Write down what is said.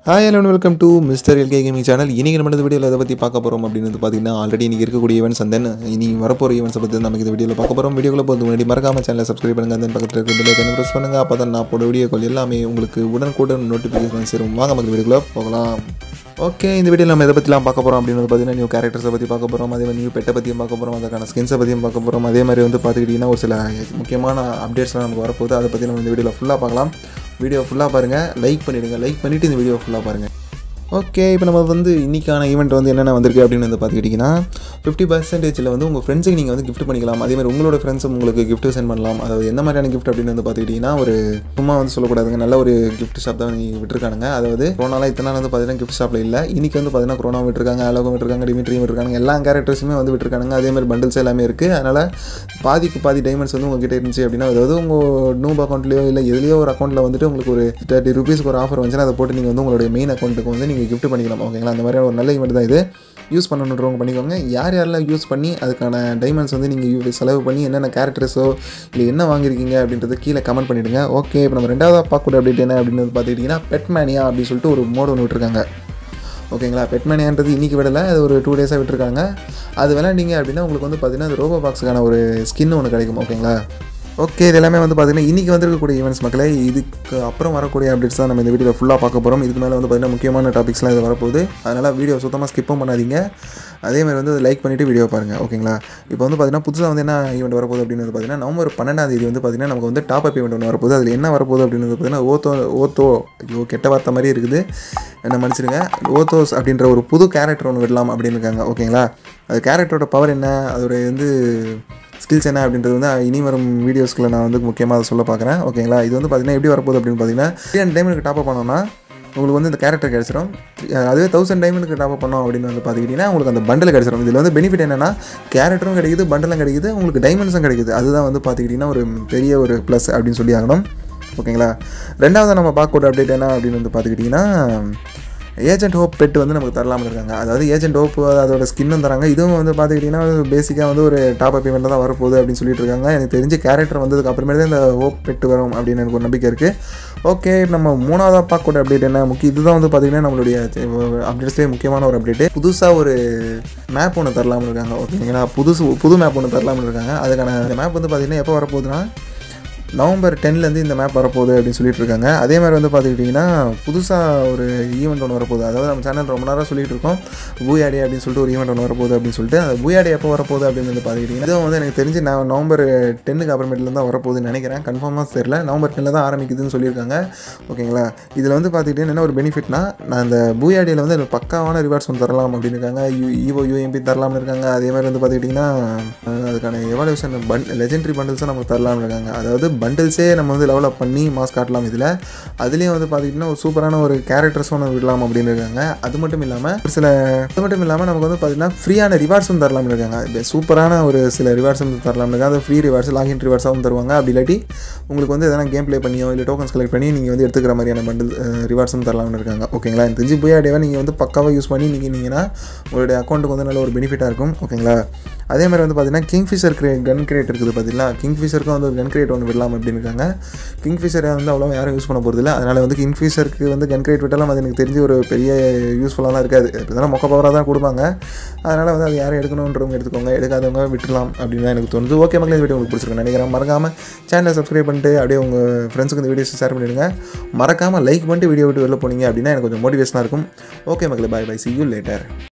hi hello welcome to mister LK gaming channel இன்றைக்கி நம்ம இந்த வீடியோவில் எதை பற்றி பார்க்க போகிறோம் அப்படின்னு வந்து பார்த்தீங்கன்னா ஆல்ரெடி இன்றைக்கி இருக்கக்கூடிய ஈவெண்ட்ஸ் அண்ட் தென் இனி வரப்போகிற ஈவெண்ட்ஸை பற்றி நமக்கு இந்த வீடியோவில் பார்க்க போகிறோம் வீடியோவில் போகிறது முன்னாடி மறக்காம சேனலை சப்ஸ்கிரைப் பண்ணுங்கள் தென் பக்கத்தில் இருக்க பில்லை கண்ணு ப்ரெஸ் பண்ணுங்கள் அப்போ தான் நான் போட வீடியோக்கள் எல்லாமே உங்களுக்கு உடனுக்குடன் நோட்டிஃபிகேஷன் சேரும் வாங்க மக்கள் வீடியோக்குள்ளே போகலாம் ஓகே இந்த வீடியோவில் நம்ம எதை பற்றிலாம் பார்க்க போகிறோம் அப்படின்னு வந்து பார்த்தீங்கன்னா நியூ கேரக்டர்ஸை பற்றி பார்க்க போகிறோம் அதே மாதிரி நியூ பெட்டை பற்றியும் பார்க்க போகிறோம் அதுக்கான ஸ்கின்ஸை பற்றியும் பார்க்க போகிறோம் அதே மாதிரி வந்து பார்த்துக்கிட்டிங்கன்னா ஒரு சில முக்கியமான அப்டேட்ஸ்லாம் நமக்கு வரப்போகுது அதை பற்றி நம்ம இந்த வீடியோவில் ஃபுல்லாக பார்க்கலாம் வீடியோ ஃபுல்லாக பாருங்கள் லைக் பண்ணிவிடுங்க லைக் பண்ணிவிட்டு இந்த வீடியோ ஃபுல்லாக பாருங்கள் ஓகே இப்போ நம்ம வந்து இன்றைக்கான ஈவெண்ட் வந்து என்னென்ன வந்திருக்கு அப்படின்னு வந்து பார்த்துக்கிட்டிங்கன்னா ஃபிஃப்டி பர்சன்டேஜில் வந்து உங்கள் ஃப்ரெண்ட்ஸுக்கு நீங்கள் வந்து gift பண்ணிக்கலாம் அதே மாதிரி உங்களோட ஃப்ரெண்ட்ஸும் உங்களுக்கு gift சென்ட் பண்ணலாம் அதாவது எந்த மாதிரியான gift அப்படின்னு வந்து பார்த்துக்கிட்டிங்கன்னா ஒரு சும்மா வந்து சொல்லக்கூடாதுங்க நல்ல ஒரு gift ஷாப் தான் நீங்கள் விட்டுருக்கானுங்க அதாவது கொரோனாலாம் இத்தனை நாள் வந்து பார்த்தீங்கன்னா gift ஷாப்பில் இல்லை இன்றைக்கி வந்து பார்த்தீங்கன்னா கொரோனா விட்டுருக்காங்க அலோகம் விட்டுருக்காங்க டிமிட்ரியும் விட்டுருக்காங்க எல்லா கேரக்டர்ஸுமே வந்து விட்டுருக்காங்க அதே மாதிரி பண்டில்ஸ் எல்லாமே இருக்குது அதனால் பாதிக்கு பாதி டைமண்ட்ஸ் வந்து உங்ககிட்ட இருந்துச்சு அப்படின்னா அதாவது உங்கள் நூப் அக்கௌண்ட்லையோ இல்லை எதுலையோ ஒரு அக்கௌண்ட்டில் வந்துட்டு உங்களுக்கு ஒரு தேர்ட்டி ருபீஸ்க்கு ஒரு ஆஃபர் வந்துச்சுன்னா அதை போட்டு நீங்கள் வந்து உங்களுடைய மெயின் அக்கௌண்ட்டுக்கு வந்து நீங்கள் gift பண்ணிக்கலாம் ஓகேங்களா அந்த மாதிரியான ஒரு நல்ல ஈவெண்ட் தான் இது யூஸ் பண்ணணுன்றவங்க பண்ணிக்கோங்க யார் யாரெல்லாம் யூஸ் பண்ணி அதுக்கான டைமண்ட்ஸ் வந்து நீங்கள் செலவு பண்ணி என்னென்ன கேரக்டர்ஸோ இல்லை என்ன வாங்கியிருக்கீங்க அப்படின்றத கீழே கமெண்ட் பண்ணிவிடுங்க ஓகே இப்போ நம்ம ரெண்டாவதாக பார்க்கக்கூடிய அப்டேட் என்ன அப்படின்னு வந்து பார்த்துக்கிட்டிங்கன்னா பெட்மேனியா அப்படின்னு சொல்லிட்டு ஒரு மோடு ஒன்று விட்டுருக்காங்க ஓகேங்களா பெட்மேனியான்றது இன்றைக்கி விடலை அது ஒரு டூ டேஸாக விட்டுருக்காங்க அது விளாண்டிங்க அப்படின்னா உங்களுக்கு வந்து பார்த்தீங்கன்னா அது ரோபோ பாக்ஸுக்கான ஒரு ஸ்கின் ஒன்று கிடைக்கும் ஓகேங்களா ஓகே இது எல்லாமே வந்து பார்த்தீங்கன்னா இன்றைக்கி வந்திருக்கக்கூடிய ஈவெண்ட்ஸ் மக்களே இதுக்கு அப்புறம் வரக்கூடிய அப்டேட்ஸ் தான் நம்ம இந்த வீடியோவில் ஃபுல்லாக பார்க்க போகிறோம் இதுக்கு மேலே வந்து பார்த்தீங்கன்னா முக்கியமான டாபிக்ஸ்லாம் இது வரப்போகுது அதனால் வீடியோ சுத்தமாக ஸ்கிப்பும் பண்ணாதீங்க அதே மாதிரி வந்து லைக் பண்ணிவிட்டு வீடியோ பாருங்கள் ஓகேங்களா இப்போ வந்து பார்த்தீங்கன்னா புதுசாக வந்து என்ன ஈவெண்ட் வரப்போகுது அப்படின்னு வந்து பார்த்தீங்கன்னா நவம்பர் பன்னெண்டாம் தேதி வந்து பார்த்தீங்கன்னா நமக்கு வந்து டாப் அப் ஈவெண்ட் ஒன்று வரப்போகுது அதில் என்ன வரப்போகுது அப்படின்னு வந்து பார்த்தீங்கன்னா ஓத்தோ ஓத்தோ ஐயோ கெட்ட வார்த்தை மாதிரி இருக்குது என்ன மன்னிச்சிடுங்க ஓத்தோஸ் அப்படின்ற ஒரு புது கேரக்டர் ஒன்று விடலாம் அப்படின்னு இருக்காங்க ஓகேங்களா அது கேரக்டரோட பவர் என்ன அதோடைய வந்து ஸ்கில்ஸ் என்ன அப்படின்றது வந்து இனி வரும் வீடியோஸ்க்குள்ள நான் வந்து முக்கியமாக அதை சொல்ல பார்க்குறேன் ஓகேங்களா இது வந்து பார்த்தீங்கன்னா எப்படி வரப்போகுது அப்படின்னு பார்த்தீங்கன்னா த்ரீ ஹண்ட்ரட் டைமனுக்கு டாப் அப் பண்ணோம்னா உங்களுக்கு வந்து இந்த கேரக்டர் கிடச்சிரும் அதுவே தௌசண்ட் டைமனுக்கு டாப் அப் பண்ணோம் அப்படின்னு வந்து பார்த்துக்கிட்டிங்கன்னா உங்களுக்கு அந்த பண்டில் கிடச்சிரும் இதில் வந்து பெனிஃபிட் என்னன்னா கேரக்டரும் கிடைக்குது பண்டலும் கிடைக்குது உங்களுக்கு டைமண்ட்ஸும் கிடைக்குது அதுதான் வந்து பார்த்துக்கிட்டிங்கன்னா ஒரு பெரிய ஒரு ப்ளஸ் அப்படின்னு சொல்லி ஆகணும் ஓகேங்களா ரெண்டாவது நம்ம பார்க்கக்கூடிய அப்டேட் என்ன அப்படின்னு வந்து பார்த்துக்கிட்டிங்கன்னா ஏஜென்ட் ஹோப் பெட் வந்து நமக்கு தரலாம்னு இருக்காங்க அதாவது ஏஜென்ட் ஹோப் அதோட ஸ்கின்னும் தராங்க இதுவும் வந்து பார்த்துக்கிட்டிங்கன்னா பேசிக்காக வந்து ஒரு டாப் அப் இவெண்ட் தான் வரப்போகுது அப்படின்னு சொல்லிட்டு இருக்காங்க எனக்கு தெரிஞ்ச கேரக்டர் வந்ததுக்கு அப்புறமேலே தான் இந்த ஹோப் பெட் வரும் அப்படின்னு எனக்கு ஒரு நம்பிக்கை இருக்குது ஓகே நம்ம மூணாவதாக பார்க்கக்கூடிய அப்டேட் என்ன முக்கிய இதுதான் வந்து பார்த்திங்கன்னா நம்மளுடைய அப்டேட்ஸ்லேயே முக்கியமான ஒரு அப்டேட்டு புதுசாக ஒரு மேப் ஒன்று தரலாம்னு இருக்காங்க ஓகேங்களா புதுசு புது மேப் ஒன்று தரலாம்னு இருக்காங்க அதுக்கான இந்த மேப் வந்து பார்த்திங்கன்னா எப்போ வரப்போகுதுன்னா நவம்பர் டென்லேருந்து இந்த மேப் வரப்போகுது அப்படின்னு சொல்லிட்டு இருக்காங்க அதே மாதிரி வந்து பார்த்துக்கிட்டிங்கன்னா புதுசாக ஒரு ஈவெண்ட் ஒன்று வரப்போகுது அதாவது நம்ம சேனல் ரொம்ப நேரம் சொல்லிட்டு இருக்கோம் பூயாடி அப்படின்னு சொல்லிட்டு ஒரு ஈவெண்ட் ஒன்று வரப்போகுது அப்படின்னு சொல்லிட்டு அந்த பூயாடி எப்போ வரப்போகுது அப்படின்னு வந்து பார்த்துக்கிட்டிங்கன்னா இதுவும் வந்து எனக்கு தெரிஞ்சு நான் நவம்பர் டென்னுக்கு அப்புறமேட்டில் தான் வரப்போகுதுன்னு நினைக்கிறேன் கன்ஃபார்மாக தெரியல நவம்பர் டென்னில் தான் ஆரம்பிக்குதுன்னு சொல்லியிருக்காங்க ஓகேங்களா இதில் வந்து பார்த்துக்கிட்டிங்கன்னா என்ன ஒரு பெனிஃபிட்னா நான் அந்த பூயாடியில் வந்து எனக்கு பக்காவான ரிவார்ட்ஸ் ஒன்று தரலாம் அப்படின்னு இருக்காங்க யூ ஈவோ யூஎம்பி தரலாம்னு இருக்காங்க அதே மாதிரி வந்து பார்த்துக்கிட்டிங்கன்னா அதுக்கான எவாலுவேஷன் பன் லெஜெண்டரி பண்டில்ஸும் நமக்கு தரலாம்னு இருக்காங்க அதாவது பண்டில்ஸே நம்ம வந்து லெவலப் பண்ணி மாஸ் காட்டலாம் இதில் அதுலேயும் வந்து பார்த்திங்கன்னா ஒரு சூப்பரான ஒரு கேரக்டர்ஸும் ஒன்று விடலாம் அப்படின்னு இருக்காங்க அது மட்டும் இல்லாமல் ஒரு சில அது மட்டும் இல்லாமல் நமக்கு வந்து பார்த்திங்கன்னா ஃப்ரீயான ரிவார்ட்ஸும் தரலாம்னு இருக்காங்க சூப்பரான ஒரு சில ரிவார்ட்ஸும் தரலாம்னு இருக்காங்க அது ஃப்ரீ ரிவார்ட்ஸ் லாகின் ரிவார்ட்ஸாகவும் தருவாங்க அப்படி இல்லாட்டி உங்களுக்கு வந்து எதனா கேம் ப்ளே பண்ணியோ இல்லை டோக்கன்ஸ் கலெக்ட் பண்ணி நீங்கள் வந்து எடுத்துக்கிற மாதிரியான பண்டில் ரிவார்ட்ஸும் தரலாம்னு இருக்காங்க ஓகேங்களா எனக்கு தெரிஞ்சு போய் அடையவே நீங்கள் வந்து பக்காவாக யூஸ் பண்ணி நீங்கள் நீங்கன்னா உங்களுடைய அக்கௌண்ட்டுக்கு வந்து நல்ல ஒரு பெனிஃபிட்டாக இருக்கும் ஓகேங்களா அதே மாதிரி வந்து பார்த்தீங்கன்னா கிங்ஃபிஷர் கிரே கன் கிரேட் இருக்குது பார்த்தீங்களா கிங்ஃபிஷருக்கும் வந்து ஒரு கன் கிரேட் ஒன்று விடலாம் அப்படின்னு இருக்காங்க கிங்ஃபிஷரை வந்து அவ்வளோ யாரும் யூஸ் பண்ண போகிறது இல்லை அதனால் வந்து கிங்ஃபிஷருக்கு வந்து கன் கிரேட் விட்டாலும் அது எனக்கு தெரிஞ்சு ஒரு பெரிய யூஸ்ஃபுல்லாலாம் இருக்காது இப்போதான் மொக்க பவராக தான் கொடுப்பாங்க அதனால் வந்து அது யாரும் எடுக்கணுன்றவங்க எடுத்துக்கோங்க எடுக்காதவங்க விட்டுலாம் அப்படின்னு தான் எனக்கு தோணுது ஓகே மக்களே இந்த வீடியோ உங்களுக்கு பிடிச்சிருக்கேன் நினைக்கிறேன் மறக்காமல் சேனலை சப்ஸ்கிரைப் பண்ணிட்டு அப்படியே உங்கள் ஃப்ரெண்ட்ஸுக்கு இந்த வீடியோஸ் ஷேர் பண்ணிவிடுங்க மறக்காமல் லைக் பண்ணிட்டு வீடியோ விட்டு வெளில போனீங்க அப்படின்னா எனக்கு கொஞ்சம் மோட்டிவேஷனாக இருக்கும் ஓகே மக்களே bye bye see you later